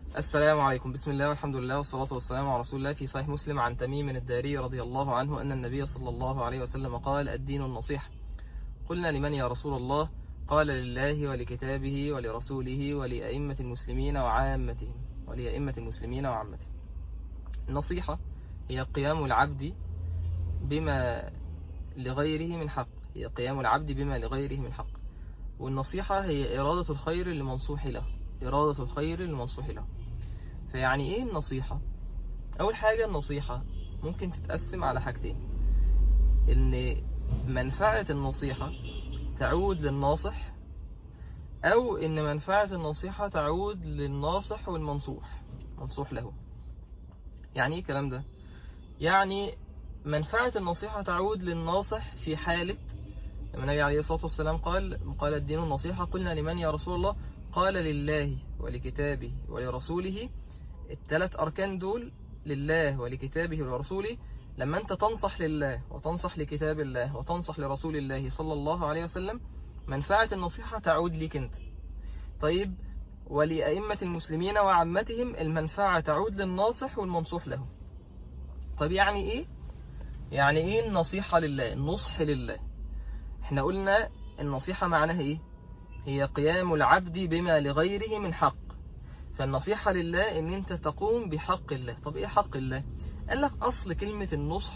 السلام عليكم بسم الله والحمد لله والصلاة والسلام على رسول الله في صحيح مسلم عن تميم الداري رضي الله عنه أن النبي صلى الله عليه وسلم قال الدين النصيحة قلنا لمن يا رسول الله قال لله ولكتابه ولرسوله ولأئمة المسلمين وعامتهم ولأئمة المسلمين وعامتهم النصيحة هي قيام العبد بما لغيره من حق هي قيام العبد بما لغيره من حق والنصيحة هي إرادة الخير للمنصوح له إرادة الخير للمنصوح له فيعني إيه النصيحة؟ أول حاجة النصيحة ممكن تتقسم على حاجتين إن منفعة النصيحة تعود للناصح أو إن منفعة النصيحة تعود للناصح والمنصوح منصوح له يعني إيه الكلام ده؟ يعني منفعة النصيحة تعود للناصح في حالة لما النبي عليه الصلاة والسلام قال قال الدين النصيحة قلنا لمن يا رسول الله قال لله ولكتابه ولرسوله الثلاث أركان دول لله ولكتابه ولرسوله لما أنت تنصح لله وتنصح لكتاب الله وتنصح لرسول الله صلى الله عليه وسلم منفعة النصيحة تعود لك أنت طيب ولأئمة المسلمين وعامتهم المنفعة تعود للناصح والمنصوح له طيب يعني إيه؟ يعني إيه النصيحة لله النصح لله احنا قلنا النصيحة معناها إيه؟ هي قيام العبد بما لغيره من حق فالنصيحة لله ان انت تقوم بحق الله طب ايه حق الله قال لك اصل كلمة النصح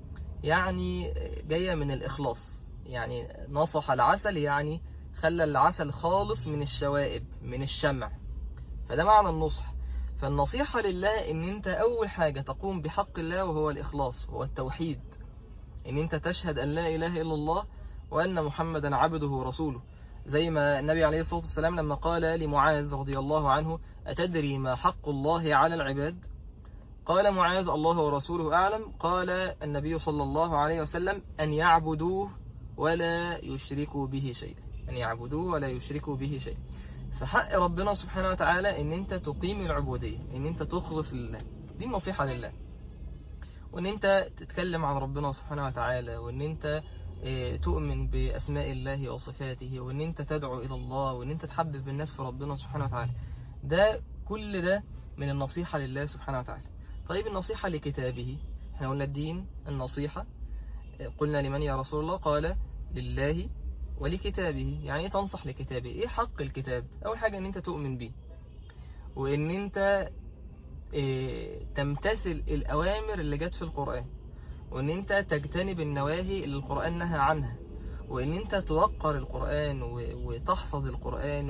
يعني جاية من الاخلاص يعني نصح العسل يعني خلى العسل خالص من الشوائب من الشمع فده معنى النصح فالنصيحة لله ان انت اول حاجة تقوم بحق الله وهو الاخلاص هو التوحيد ان انت تشهد ان لا اله الا الله وان محمدا عبده ورسوله زي ما النبي عليه الصلاة والسلام لما قال لمعاذ رضي الله عنه أتدري ما حق الله على العباد قال معاذ الله ورسوله أعلم قال النبي صلى الله عليه وسلم أن يعبدوه ولا يشركوا به شيئا أن يعبدوه ولا يشركوا به شيئا فحق ربنا سبحانه وتعالى أن أنت تقيم العبودية أن أنت تخلص لله دي النصيحة لله وأن أنت تتكلم عن ربنا سبحانه وتعالى وأن أنت تؤمن بأسماء الله وصفاته وأن أنت تدعو إلى الله وأن أنت تحبب الناس في ربنا سبحانه وتعالى ده كل ده من النصيحة لله سبحانه وتعالى طيب النصيحة لكتابه احنا قلنا الدين النصيحة قلنا لمن يا رسول الله قال لله ولكتابه يعني ايه تنصح لكتابه ايه حق الكتاب اول حاجة ان انت تؤمن به وان انت اه تمتثل الاوامر اللي جت في القرآن وان انت تجتنب النواهي اللي القرآن نهى عنها وان انت توقر القرآن وتحفظ القرآن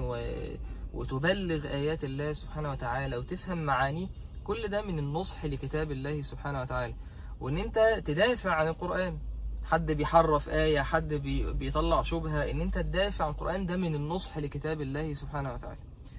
وتبلغ آيات الله سبحانه وتعالى وتفهم معانيه كل ده من النصح لكتاب الله سبحانه وتعالى وان انت تدافع عن القرآن حد بيحرف آية حد بي بيطلع شبهة ان انت تدافع عن القرآن ده من النصح لكتاب الله سبحانه وتعالى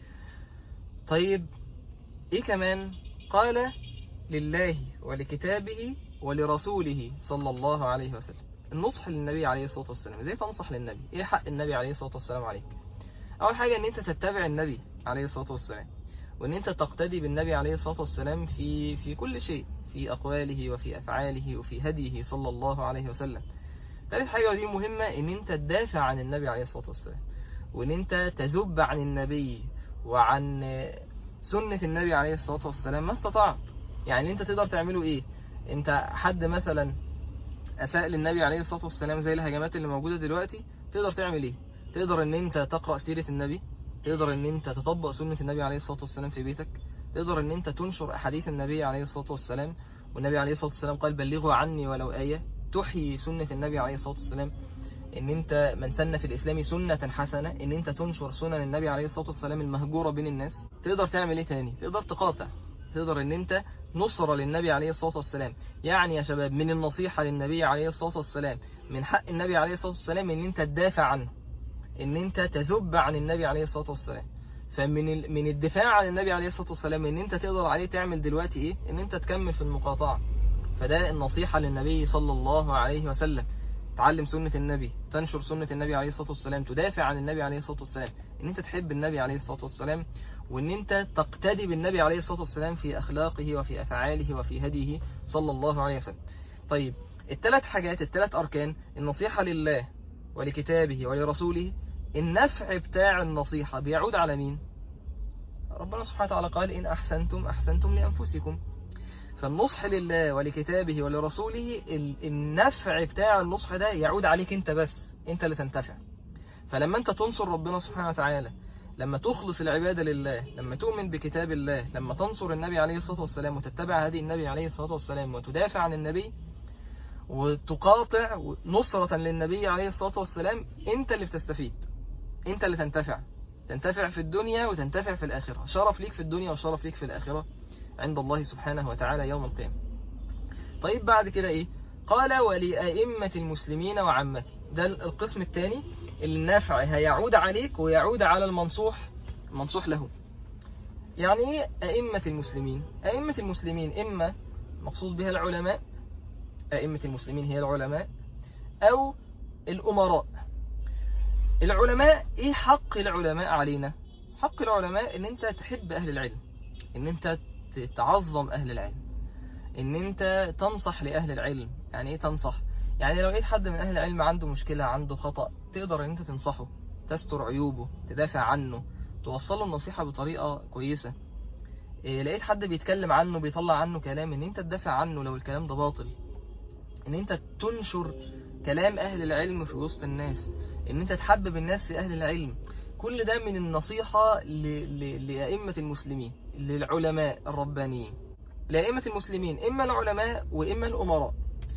طيب ايه كمان قال لله ولكتابه ولرسوله صلى الله عليه وسلم النصح للنبي عليه الصلاة والسلام ازاي تنصح للنبي ايه حق النبي عليه الصلاة والسلام عليك اول حاجة ان انت تتبع النبي عليه الصلاة والسلام وان انت تقتدي بالنبي عليه الصلاة والسلام في في كل شيء في اقواله وفي افعاله وفي هديه صلى الله عليه وسلم ثالث حاجة ودي مهمة ان انت تدافع عن النبي عليه الصلاة والسلام وان انت تذب عن النبي وعن سنة النبي عليه الصلاة والسلام ما استطعت يعني انت تقدر تعمله ايه انت حد مثلا اساء للنبي عليه الصلاة والسلام زي الهجمات اللي موجودة دلوقتي تقدر تعمل ايه تقدر ان انت تقرأ سيرة النبي تقدر ان انت تطبق سنة النبي عليه الصلاة والسلام في بيتك تقدر ان انت تنشر احاديث النبي عليه الصلاة والسلام والنبي عليه الصلاة والسلام قال بلغوا عني ولو آية تحيي سنة النبي عليه الصلاة والسلام ان انت من سن في الاسلام سنة حسنة ان انت تنشر سنن النبي عليه الصلاة والسلام المهجورة بين الناس تقدر تعمل ايه تاني تقدر تقاطع تقدر ان انت نصرة للنبي عليه الصلاة والسلام يعني يا شباب من النصيحة للنبي عليه الصلاة والسلام من حق النبي عليه الصلاة والسلام ان انت تدافع عنه ان انت تذب عن النبي عليه الصلاة والسلام فمن من الدفاع عن النبي عليه الصلاة والسلام ان انت تقدر عليه تعمل دلوقتي ايه ان انت تكمل في المقاطعة فده النصيحة للنبي صلى الله عليه وسلم تعلم سنة النبي تنشر سنة النبي عليه الصلاة والسلام تدافع عن النبي عليه الصلاة والسلام ان انت تحب النبي عليه الصلاة والسلام وان انت تقتدي بالنبي عليه الصلاة والسلام في اخلاقه وفي افعاله وفي هديه صلى الله عليه وسلم طيب الثلاث حاجات الثلاث اركان النصيحة لله ولكتابه ولرسوله النفع بتاع النصيحة بيعود على مين ربنا سبحانه وتعالى قال إن أحسنتم أحسنتم لأنفسكم فالنصح لله ولكتابه ولرسوله ال- النفع بتاع النصح ده يعود عليك انت بس انت اللي تنتفع فلما انت تنصر ربنا سبحانه وتعالى لما تخلص العبادة لله لما تؤمن بكتاب الله لما تنصر النبي عليه الصلاة والسلام وتتبع هدي النبي عليه الصلاة والسلام وتدافع عن النبي وتقاطع نصرة للنبي عليه الصلاة والسلام انت اللي بتستفيد انت اللي تنتفع تنتفع في الدنيا وتنتفع في الآخرة شرف ليك في الدنيا وشرف ليك في الآخرة عند الله سبحانه وتعالى يوم القيامة طيب بعد كده ايه قال ولأئمة المسلمين وعامته ده القسم الثاني النافع هيعود عليك ويعود على المنصوح المنصوح له يعني ايه أئمة المسلمين أئمة المسلمين إما مقصود بها العلماء أئمة المسلمين هي العلماء أو الأمراء العلماء ايه حق العلماء علينا حق العلماء ان انت تحب اهل العلم ان انت تعظم اهل العلم ان انت تنصح لاهل العلم يعني ايه تنصح يعني لو لقيت حد من اهل العلم عنده مشكلة عنده خطأ تقدر ان انت تنصحه تستر عيوبه تدافع عنه توصله النصيحة بطريقة كويسة إيه لقيت حد بيتكلم عنه بيطلع عنه كلام ان انت تدافع عنه لو الكلام ده باطل ان انت تنشر كلام اهل العلم في وسط الناس ان انت تحبب الناس في اهل العلم كل ده من النصيحة ل... ل... لأئمة المسلمين للعلماء الربانيين لأئمة المسلمين إما العلماء وإما الأمراء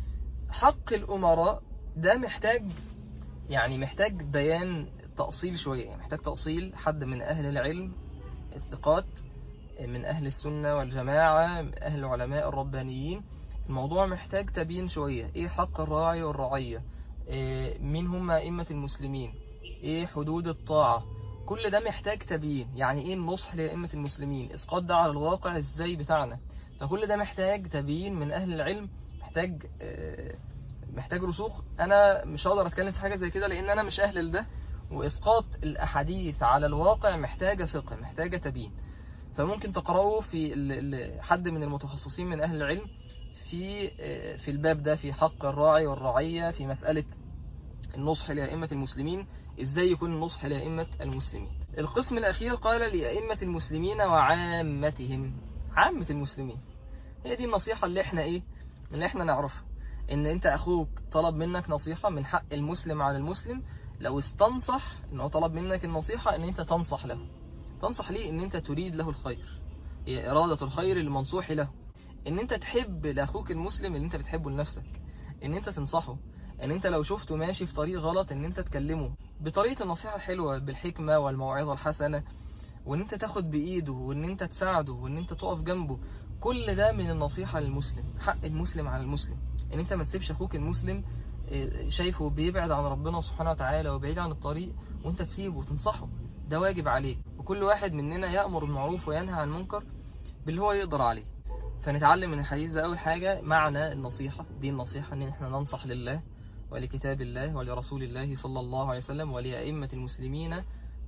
حق الأمراء ده محتاج يعني محتاج بيان تأصيل شوية يعني محتاج تأصيل حد من أهل العلم الثقات من أهل السنة والجماعة أهل العلماء الربانيين الموضوع محتاج تبيين شوية إيه حق الراعي والرعية إيه مين هم أئمة المسلمين إيه حدود الطاعة كل ده محتاج تبيين يعني إيه النصح لأئمة المسلمين إسقاط ده على الواقع إزاي بتاعنا فكل ده محتاج تبيين من أهل العلم محتاج إيه محتاج رسوخ أنا مش هقدر أتكلم في حاجة زي كده لأن أنا مش أهل لده وإسقاط الأحاديث على الواقع محتاجة فقه محتاجة تبيين فممكن تقرأوا في حد من المتخصصين من أهل العلم في في الباب ده في حق الراعي والرعية في مسألة النصح لأئمة المسلمين إزاي يكون النصح لأئمة المسلمين القسم الأخير قال لأئمة المسلمين وعامتهم عامة المسلمين هي دي النصيحة اللي احنا ايه اللي احنا نعرفها ان انت اخوك طلب منك نصيحة من حق المسلم على المسلم لو استنصح ان هو طلب منك النصيحة ان انت تنصح له تنصح ليه ان انت تريد له الخير هي إرادة الخير المنصوح له ان انت تحب لاخوك المسلم اللي انت بتحبه لنفسك ان انت تنصحه ان انت لو شفته ماشي في طريق غلط ان انت تكلمه بطريقة النصيحة الحلوة بالحكمة والموعظة الحسنة وان انت تاخد بايده وان انت تساعده وان انت تقف جنبه كل ده من النصيحة للمسلم حق المسلم على المسلم ان انت ما تسيبش اخوك المسلم شايفه بيبعد عن ربنا سبحانه وتعالى وبعيد عن الطريق وانت تسيبه وتنصحه ده واجب عليك وكل واحد مننا يأمر بالمعروف وينهى عن المنكر باللي هو يقدر عليه فنتعلم من الحديث ده أول حاجة معنى النصيحة دي النصيحة ان احنا ننصح لله ولكتاب الله ولرسول الله صلى الله عليه وسلم ولأئمة المسلمين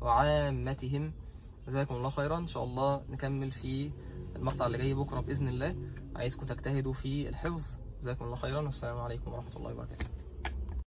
وعامتهم جزاكم الله خيرا إن شاء الله نكمل في المقطع اللي جاي بكرة بإذن الله عايزكم تجتهدوا في الحفظ جزاكم الله خيرا والسلام عليكم ورحمة الله وبركاته